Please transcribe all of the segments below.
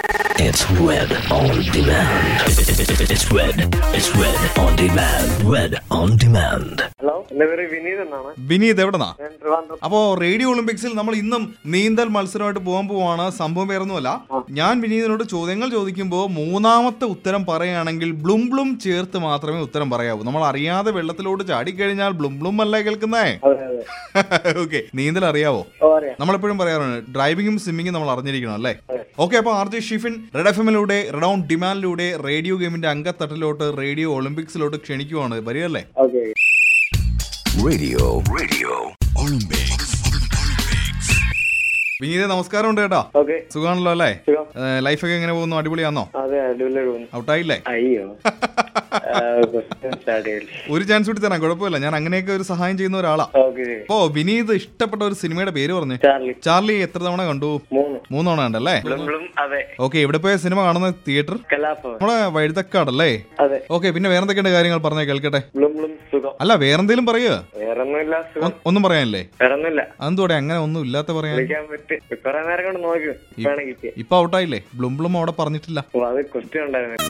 It's red on demand. It's red. It's red on demand. Red on demand. Hello എന്റെ പേര് വിനീത് എന്നാണ് വിനീത് എവിടെന്നാ ഞാൻ ട്രിവാൻഡ്രം അപ്പോ റേഡിയോ ഒളിമ്പിക്സിൽ നമ്മൾ ഇന്നും നീന്തൽ മത്സരമായിട്ട് പോകാൻ പോവാണ് സംഭവം വേറൊന്നുമല്ല ഞാൻ വിനീതിനോട് ചോദ്യങ്ങൾ ചോദിക്കുമ്പോൾ മൂന്നാമത്തെ ഉത്തരം പറയുകയാണെങ്കിൽ ബ്ലും ബ്ലും ചേർത്ത് മാത്രമേ ഉത്തരം പറയാവൂ നമ്മൾ അറിയാതെ വെള്ളത്തിലോട്ട് ചാടിക്കഴിഞ്ഞാൽ ബ്ലും ബ്ലും അല്ലേ കേൾക്കുന്നേ അതെ അതെ ഓക്കെ നീന്തൽ അറിയാവോ ഓ അറിയാം നമ്മളെപ്പോഴും പറയാറുണ്ട് ഡ്രൈവിംഗും സ്വിമ്മിങ്ങും നമ്മൾ അറിഞ്ഞിരിക്കണം അല്ലേ ഓക്കെ അപ്പൊ R J Shifin red F എമ്മിലൂടെ റെഡ് ഓൺ ഡിമാൻഡിലൂടെ റേഡിയോ ഗെയിമിന്റെ അംഗത്തട്ടിലോട്ട് റേഡിയോ ഒളിമ്പിക്സിലോട്ട് ക്ഷണിക്കുവാണ് വരികയല്ലേ ഓക്കെ Radio. Radio. Olympics. വിനീത നമസ്കാരം ഉണ്ട് കേട്ടോ ഓക്കെ സുഖാണല്ലോ അല്ലേ സുഖം ലൈഫൊക്കെ എങ്ങനെ പോകുന്നു അടിപൊളിയാന്നോ അതെ അടിപൊളിയായിട്ട് പോകുന്നു ഔട്ടായില്ലേ അയ്യോ സ്റ്റാർട്ട് ചെയ്യല്ലേ ഒരു ചാൻസ് കൂടി തരാം കുഴപ്പമില്ല ഞാൻ അങ്ങനെയൊക്കെ ഒരു സഹായം ചെയ്യുന്ന ഒരാളാ ഓക്കെ അപ്പോ വിനീത് ഇഷ്ടപ്പെട്ട ഒരു സിനിമയുടെ പേര് പറഞ്ഞു ചാർലി ചാർലി എത്ര തവണ കണ്ടു മൂന്ന് മൂന്ന് തവണ ഉണ്ടല്ലേ ബ്ലും ബ്ലും അതെ ഓക്കെ ഇവിടെ പോയ സിനിമ കാണുന്ന തിയേറ്റർ കലാഭവൻ നമ്മളെ വഴുതക്കാടല്ലേ അതെ ഓക്കെ പിന്നെ വേറെന്തൊക്കെയുണ്ട് കാര്യങ്ങൾ പറഞ്ഞേ കേൾക്കട്ടെ ബ്ലും ബ്ലും സുഖം അല്ല വേറെന്തേലും പറയുക വേറൊന്നുമില്ല സുഖം ഒന്നും പറയാനില്ലേ വേറൊന്നുമില്ല അതെന്തോടെ അങ്ങനെ ഒന്നും ഇല്ലാത്ത പറയാൻ വിളിക്കാൻ പറ്റും കുറെ നേരം കൊണ്ട് നോക്കും ഇപ്പാണ് കിട്ടിയ ഇപ്പൊ ഔട്ടായില്ലേ ബ്ലും ബ്ലും അവിടെ പറഞ്ഞിട്ടില്ല ഓ അത് ക്വസ്റ്റ്യൻ ഉണ്ടായിരുന്നു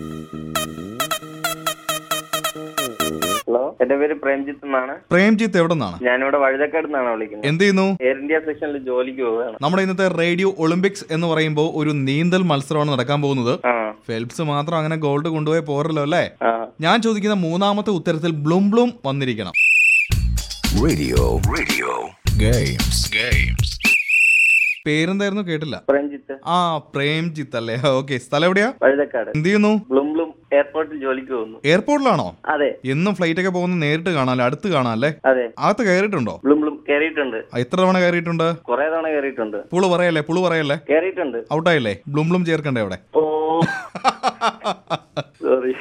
ഹലോ എന്റെ പേര് പ്രേംജിത്ത് എന്നാണ് പ്രേംജിത്ത് എവിടെ നിന്നാണ് ഞാനിവിടെ വഴുതക്കാട് നിന്നാണ് വിളിക്കുന്നത് എന്ത് ചെയ്യുന്നു എയർ ഇന്ത്യ സെക്ഷനിൽ ജോലിക്ക് പോവുകയാണ് നമ്മുടെ ഇന്നത്തെ റേഡിയോ ഒളിമ്പിക്സ് എന്ന് പറയുമ്പോൾ ഒരു നീന്തൽ മത്സരമാണ് നടക്കാൻ പോകുന്നത് ആ ഫെൽപ്സ് മാത്രം അങ്ങനെ ഗോൾഡ് കൊണ്ടുപോയി പോരല്ലോ അല്ലേ ആ ഞാൻ ചോദിക്കുന്ന മൂന്നാമത്തെ ഉത്തരത്തിൽ ബ്ലും ബ്ലും വന്നിരിക്കണം Radio. Radio. Games. Games. പേരെന്തായിരുന്നു കേട്ടില്ല പ്രേംജിത്ത് ആ പ്രേംജിത്ത് അല്ലേ ഓക്കെ സ്ഥലം എവിടെയാ വഴുതക്കാട് എന്ത് ചെയ്യുന്നു ബ്ലും ബ്ലും എയർപോർട്ടിൽ ജോലിക്ക് പോകുന്നു എയർപോർട്ടിലാണോ അതെ എന്നും ഫ്ലൈറ്റ് ഒക്കെ പോകുന്ന നേരിട്ട് കാണാല്ലേ അടുത്ത് കാണാല്ലേ അതെ അകത്ത് കയറിയിട്ടുണ്ടോ ബ്ലും ബ്ലും കയറിയിട്ടുണ്ട് എത്ര തവണ കയറിയിട്ടുണ്ട് കുറെ തവണ കയറിയിട്ടുണ്ട് പുളു പറയല്ലേ പുളു പറയല്ലേ കയറിയിട്ടുണ്ട് ഔട്ടായില്ലേ ബ്ലും ബ്ലും ചേർക്കണ്ടേ അവിടെ oh sorry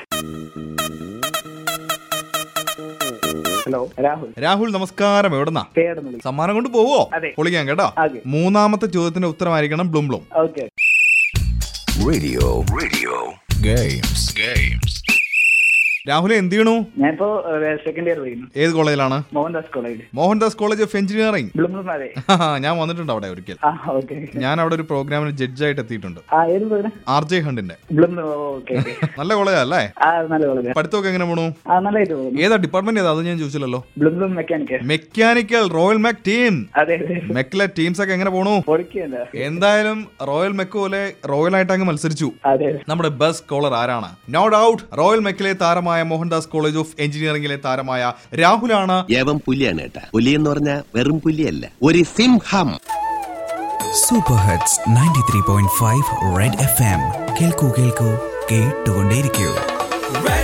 hello Rahul Rahul നമസ്കാരം എവിടെന്നാ സമ്മാനം കൊണ്ട് പോവോ അതെ. പൊളിക്കാൻ കേട്ടോ അതെ. മൂന്നാമത്തെ ചോദ്യത്തിന്റെ ഉത്തരമായിരിക്കണം ബ്ലും ബ്ലും okay Radio. Radio. Games. Games. Rahul എന്ത് ചെയ്യണു ഞാനിപ്പോ സെക്കൻഡ് ഇയർ പഠിക്കുന്നു ഏത് കോളേജിലാണ് Mohandas college Mohandas college of engineering ബ്ലും ബ്ലും അതെ ഞാൻ വന്നിട്ടുണ്ട് അവിടെ ഒരിക്കൽ ആ ഓക്കെ ഞാൻ അവിടെ ഒരു പ്രോഗ്രാമിന് ജഡ്ജായിട്ട് എത്തിയിട്ടുണ്ട് ആ ഏത് പറഞ്ഞ ആർ ജെ ഹണ്ടിന്റെ ബ്ലും ഓക്കെ ഓക്കെ നല്ല കോളേജ് അല്ലേ ആ നല്ല കോളേജ് പഠിത്തമൊക്കെ എങ്ങനെ പോണു ആ നല്ലതായിട്ട് പോകുന്നു ഏതാ ഡിപ്പാർട്ട്മെന്റ് ഏതാ അത് ഞാൻ ചോദിച്ചില്ലല്ലോ ബ്ലും ബ്ലും mechanic mechanical royal mech team അതെ അതെ മെക്കിലെ ടീംസ് ഒക്കെ എങ്ങനെ പോണു പൊളിക്കല്ല എന്തായാലും റോയൽ മെക്ക് പോലെ റോയൽ ആയിട്ട് അങ്ങ് മത്സരിച്ചു അതെ നമ്മുടെ ബസ് കോളർ ആരാണ് നോ ഡൗട്ട് റോയൽ മെക്കിലെ താരമായ മോഹൻദാസ് കോളേജ് ഓഫ് എഞ്ചിനീയറിംഗിലെ താരമായ രാഹുലാണ് യവൻ പുലിയാണ് കേട്ടാ പുലി എന്ന് പറഞ്ഞാൽ വെറും പുലിയല്ല ഒരു സിംഹം super hits ninety three point five red F M കേൾക്കൂ കേൾക്കൂ കേട്ടുകൊണ്ടേയിരിക്കൂ Red